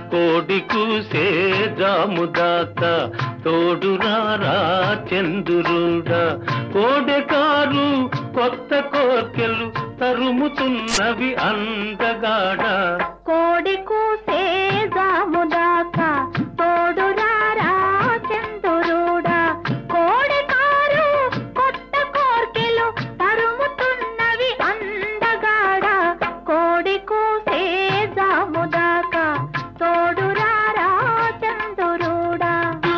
కోడి కూసే జాముదాకా తోడురారా చంద్రుడా కోడెకారు కొత్త కోర్కెలు తరుముతున్నవి అందగాడ కోడి కూసే జాముదాకా తోడురారా చందురుడా కోడి కారు కొత్త కోర్కెలు తరుముతున్నవి అందగాడ కోడి కూసే జాముదాకా తోడురారా చందురుడా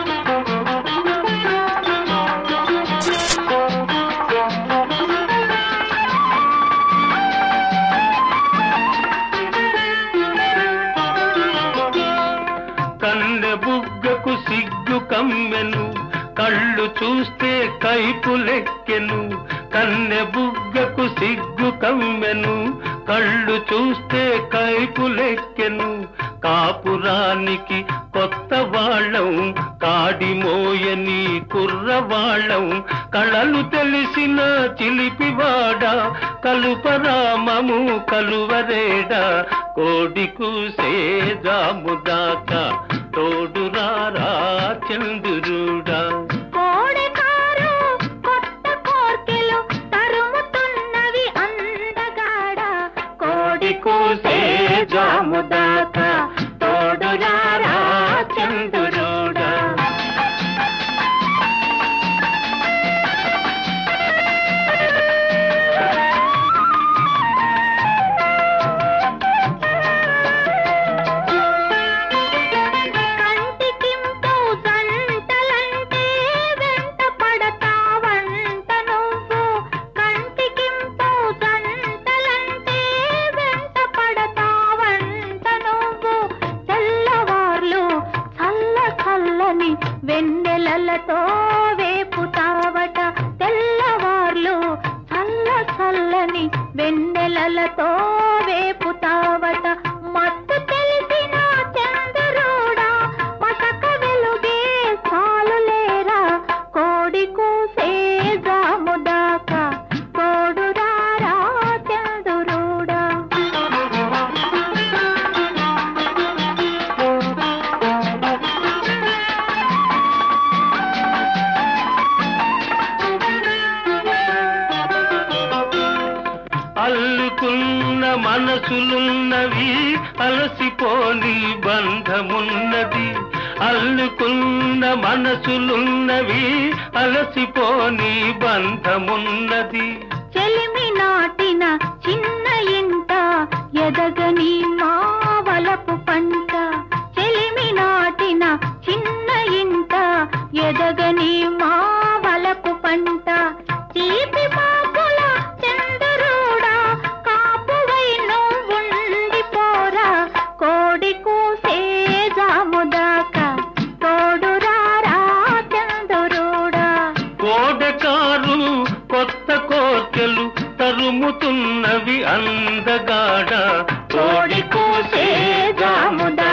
కన్నె బుగ్గకు సిగ్గు కమ్మెను కళ్ళు చూస్తే కైపు లెక్కెను కన్నె బుగ్గకు సిగ్గు కమ్మెను కళ్ళు చూస్తే కైపు లెక్కెను కాపురానికి కొత్త వాళ్ళం కాడి మోయని కుర్రవాళ్ళం కళలు తెలిసిన చిలిపివాడ కలుపరామము కలువరేడా కోడి కూసే జాముదాకా తోడురారా చంద్రుడా కోడి కారు కొత్త కోర్కెలు తరుముతున్నవి అందగాడ కోడి కూసే జాముదాకా తోడురారా చంద్రుడా కంటికింపు జంటలంటే వెంట పడతావంట నువ్వు కంటికింపు జంటలంటే వెంట పడతావంట నువ్వు తెల్లవార్లు చల్ల చల్లని వెన్నెలలతో వేపుతావట తెల్లవార్లు చల్ల చల్లని వెన్నెలలతో వేపుతావట మత్తు తెలిసిన చంద్రుడా పటక వెలుగే చాలు లేరా కోడి కూసే జాముదాకా తోడురారా చంద్రుడా అల్లుకున్న మనసులున్నవి అలసిపోని బంధమున్నది అల్లుకున్న మనసులున్నవి అలసిపోని బంధమున్నది చెలిమి నాటిన చిన్న ఇంట ఎదగని మావలపు పంట చెలిమి నాటిన చిన్న ఇంట ఎదగని మావలపు పంట తీపి మాపుల చందరుడా కాపువై నువ్వుండిపోరా కోడి కూసే జాముదాకా తోడురారా చందరుడా కోడకారు కొత్త కోర్కెలు తరుముతున్నవి అందగాడ కోడి కూసే జాముదా